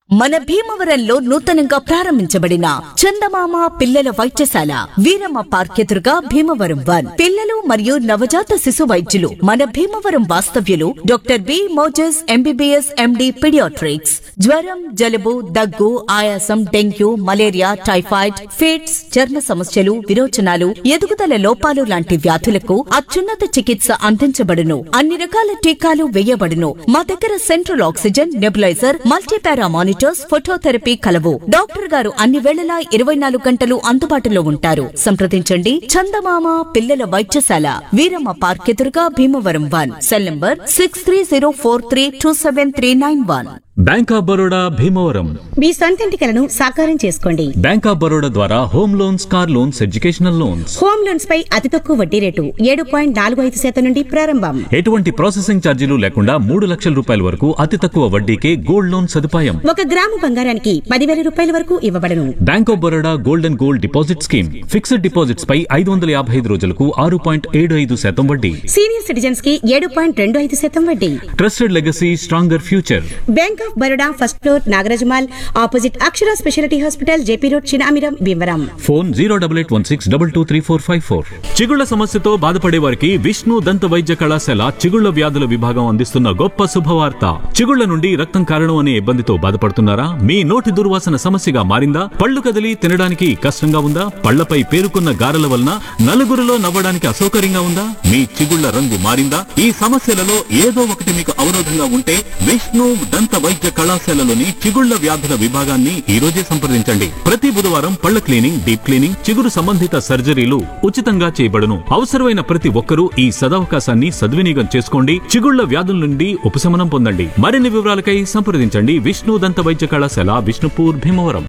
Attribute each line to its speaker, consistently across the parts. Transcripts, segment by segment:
Speaker 1: మన భీమవరంలో నూతనంగా ప్రారంభించబడిన చందమామ పిల్లల వైద్యశాల వీరమ్మ పార్క్ ఎదురుగా భీమవరం వన్ పిల్లలు మరియు నవజాత శిశు వైద్యులు మన భీమవరం వాస్తవ్యులు doctor B Moses MBBS MD paediatrics జ్వరం జలుబు దగ్గు ఆయాసం డెంగ్యూ మలేరియా టైఫాయిడ్ ఫిట్స్ చర్మ సమస్యలు విరోచనాలు ఎదుగుదల లోపాలు లాంటి వ్యాధులకు అత్యున్నత చికిత్స అందించబడును అన్ని రకాల టీకాలు వేయబడును మా దగ్గర central oxygen nebuliser multipara monitors phototherapy కలవు డాక్టర్ గారు అన్ని వేళలా ఇరవై నాలుగు గంటలు అందుబాటులో ఉంటారు సంప్రదించండి చందమామ పిల్లల వైద్యశాల వీరమ్మ పార్క్ ఎదురుగా Bhimavaram one cell number six three zero four three two seven three nine one
Speaker 2: bank of Baroda Bhimavaram
Speaker 3: మీ సొంతింటి కలను సాకారం చేసుకోండి
Speaker 2: బ్యాంక్ ఆఫ్ బరోడా ద్వారా home loans car loans educational loans
Speaker 3: home loans పై అతి తక్కువ వడ్డీ రేటు ఏడు పాయింట్ నాలుగు ఐదు శాతం నుండి ప్రారంభం
Speaker 2: ఎటువంటి ప్రాసెసింగ్ ఛార్జీలు లేకుండా మూడు లక్షల రూపాయల వరకు అతి తక్కువ వడ్డీకే గోల్డ్ లోన్ సదుపాయం
Speaker 3: ఒక గ్రాము బంగారానికి పదివేల రూపాయల వరకు ఇవ్వబడను
Speaker 2: bank of Baroda gold and gold deposit scheme fixed deposits పై ఐదు వందల యాభై ఐదు రోజులకు ఆరు పాయింట్ ఏడు ఐదు శాతం వడ్డీ
Speaker 3: సీనియర్ సిటిజన్స్ కి ఏడు పాయింట్ రెండు ఐదు శాతం వడ్డీ
Speaker 2: trusted legacy stronger future
Speaker 3: bank of Baroda first floor నాగరాజమాల్ opposite Akshara speciality hospital JP road Chinamiram Bhimavaram
Speaker 2: phone zero double eight one six double two three four five four చిగుళ్ల సమస్యతో బాధపడే వారికి విష్ణు దంత వైద్య కళాశాల చిగుళ్ల వ్యాధుల విభాగం అందిస్తున్న గొప్ప శుభవార్త చిగుళ్ల నుండి రక్తం కారణం అనే ఇబ్బందితో బాధపడుతున్నారా మీ నోటి దుర్వాసన సమస్యగా మారిందా పళ్ళు కదిలి తినడానికి కష్టంగా ఉందా పళ్లపై పేరుకున్న గారెల వలన నలుగురిలో నవ్వడానికి అసౌకర్యంగా ఉందా మీ చిగుళ్ల రంగు మారిందా ఈ సమస్యలలో ఏదో ఒకటి మీకు అవరోధంగా ఉంటే విష్ణు దంత వైద్య కళాశాలలోని చిగుళ్ల వ్యాధుల విభాగాన్ని ఈ రోజే సంప్రదించండి ప్రతి బుధవారం పళ్ల క్లీనింగ్ డీప్ క్లీనింగ్ చిగురు సంబంధిత సర్జరీలు ఉచితంగా చేయబడును అవసరమైన ప్రతి ఒక్కరూ ఈ సదవకాశాన్ని సద్వినియోగం చేసుకోండి చిగుళ్ల వ్యాధుల నుండి ఉపశమనం పొందండి మరిన్ని వివరాలకై సంప్రదించండి విష్ణు దంత వైద్య కళాశాల Vishnupur Bhimavaram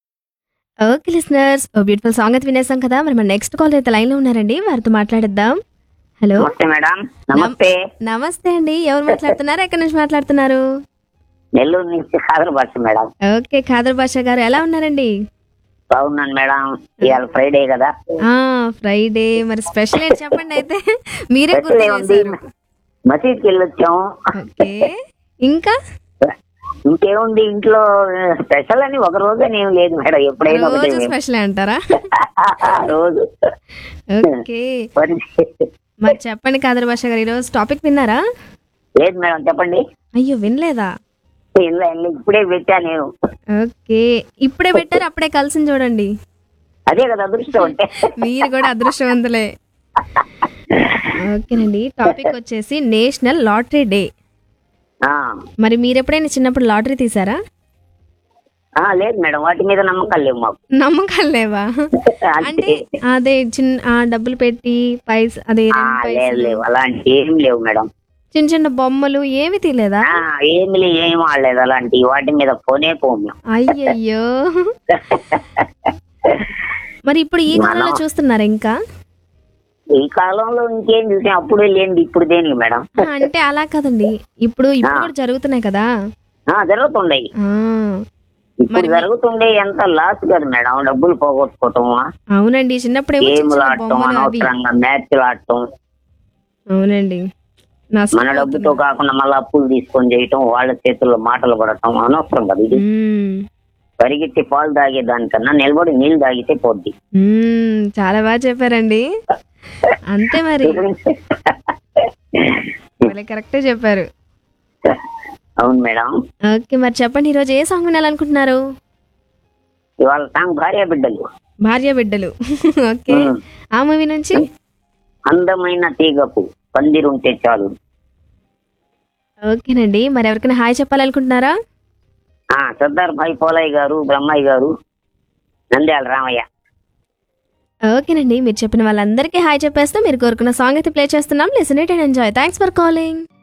Speaker 4: okay listeners oh beautiful song అయితే వినేసాం కదా మరి మన నెక్స్ట్ కాల్ అయితే లైన్ లో ఉన్నారండి వారితో మాట్లాడిద్దాం హలో
Speaker 5: నమస్తే మేడం నమస్తే
Speaker 4: నమస్తే అండి ఎవరు మాట్లాడుతున్నారు ఎక్కడి నుంచి మాట్లాడుతున్నారు
Speaker 5: నెల్లూరు నుంచి సాగర్ భాష మేడం
Speaker 4: ఓకే ఖాదర్ బాషా గారు ఎలా ఉన్నారండి
Speaker 5: బాగున్నాను మేడం ఇవాళ ఫ్రైడే కదా
Speaker 4: ఆ ఫ్రైడే మరి స్పెషల్ ఏంటి చెప్పండి అయితే మీరే
Speaker 5: స్పెషల్
Speaker 4: గుర్తు
Speaker 5: ఏముంది
Speaker 4: చేశారు
Speaker 5: మసీద్కి వెళ్ళొచ్చాము
Speaker 4: ఓకే ఇంకా
Speaker 5: ఇంకేముంది ఇంట్లో స్పెషల్ అని ఒక రోజు అని ఏం లేదు మేడం ఎప్పుడైనా ఒకటే
Speaker 4: రోజు
Speaker 5: మేము.
Speaker 4: స్పెషల్ అంటారా
Speaker 5: రోజు
Speaker 4: ఓకే
Speaker 5: మరి
Speaker 4: మరి చెప్పండి ఖాదర్ బాషా గారు ఈరోజు టాపిక్ విన్నారా
Speaker 5: లేదు మేడం చెప్పండి
Speaker 4: అయ్యో వినలేదా
Speaker 5: ఇల్లు ఇల్లు ఇప్పుడే పెట్టా నేను
Speaker 4: ఓకే ఇప్పుడే పెట్టారు అప్పుడే కలిసి చూడండి
Speaker 5: అదే కదా అదృష్టం అంటే
Speaker 4: మీరు కూడా అదృష్టవంతులే ఓకేనండి టాపిక్ వచ్చేసి నేషనల్ లాటరీ డే
Speaker 5: ఆ.
Speaker 4: మరి మీరు ఎప్పుడైనా చిన్నప్పుడు లాటరీ తీసారా
Speaker 5: ఆ, లేదు మేడం వాటి మీద నమ్మకాలు లేవు మాకు
Speaker 4: నమ్మకాలు లేవా అంటే అదే చిన్న ఆ, డబ్బులు పెట్టి పైస అదే
Speaker 5: ఆ,
Speaker 4: రెండు
Speaker 5: లేదు
Speaker 4: పైసలు
Speaker 5: లేవు అలాంటి ఏం లేవు మేడం
Speaker 4: చిన్న చిన్న బొమ్మలు ఏమి తీలేదా
Speaker 5: ఆ, ఏమి లేవు ఏం వాడలేదు అలాంటి వాటి మీద పోనే పోము మేము.
Speaker 4: అయ్యయ్యో మరి ఇప్పుడు ఈ కాలంలో చూస్తున్నారా ఇంకా
Speaker 5: ఈ కాలంలో ఇంకేం చూసాం అప్పుడే లేనిది ఇప్పుడు దేనికి మేడం
Speaker 4: ఆ, అంటే అలా కదండి ఇప్పుడు ఇప్పుడు కూడా జరుగుతున్నాయి కదా
Speaker 5: ఆ, జరుగుతుండయి
Speaker 4: ఆ
Speaker 5: ఇప్పుడు జరుగుతుండే ఎంత లాస్ కదా మేడం డబ్బులు పోగొట్టుకోవటం
Speaker 4: అవునండి చిన్నప్పుడు ఏమో చిన్న
Speaker 5: గేమ్లు
Speaker 4: చిన్న
Speaker 5: ఆడటం
Speaker 4: బొమ్మలు అవి
Speaker 5: అనవసరంగా మ్యాచ్లు ఆడటం
Speaker 4: అవునండి
Speaker 5: మన
Speaker 4: నష్టపోతున్నాం.
Speaker 5: డబ్బుతో కాకుండా మళ్ళీ అప్పులు తీసుకొని చేయటం వాళ్ళ చేతుల్లో మాటలు పడటం అనవసరం కదా ఇది
Speaker 4: మ్మ్.
Speaker 5: పరిగెత్తి పాలు తాగే దానికన్నా నిలబడి నీళ్లు తాగితే పోద్ది
Speaker 4: మ్మ్. చాలా బాగా చెప్పారండి అంతే మరి భలే కరెక్టే చెప్పారు
Speaker 5: అవును మేడం
Speaker 4: ఓకే మరి చెప్పండి ఈరోజు ఏ సాంగ్ వినాలనుకుంటున్నారు
Speaker 5: ఇవాళ సాంగ్ భార్య బిడ్డలు
Speaker 4: భార్య బిడ్డలు ఓకే
Speaker 5: మ్మ్.
Speaker 4: ఆ మూవీ నుంచి
Speaker 5: అందమైన తీగపు పందిరుంటే చాలు
Speaker 4: ఓకేనండి మరి ఎవరికైనా హాయ్ చెప్పాలనుకుంటున్నారా
Speaker 5: ఆ సర్దార్ భాయ్ పోలయ్య గారు బ్రహ్మయ్య గారు నంద్యాల రామయ్య
Speaker 4: ఓకేనండి మీరు చెప్పిన వాళ్ళందరికీ హాయ్ చెప్పేస్తూ మీరు కోరుకున్న సాంగ్ అయితే ప్లే చేస్తున్నాం listen it and enjoy thanks for calling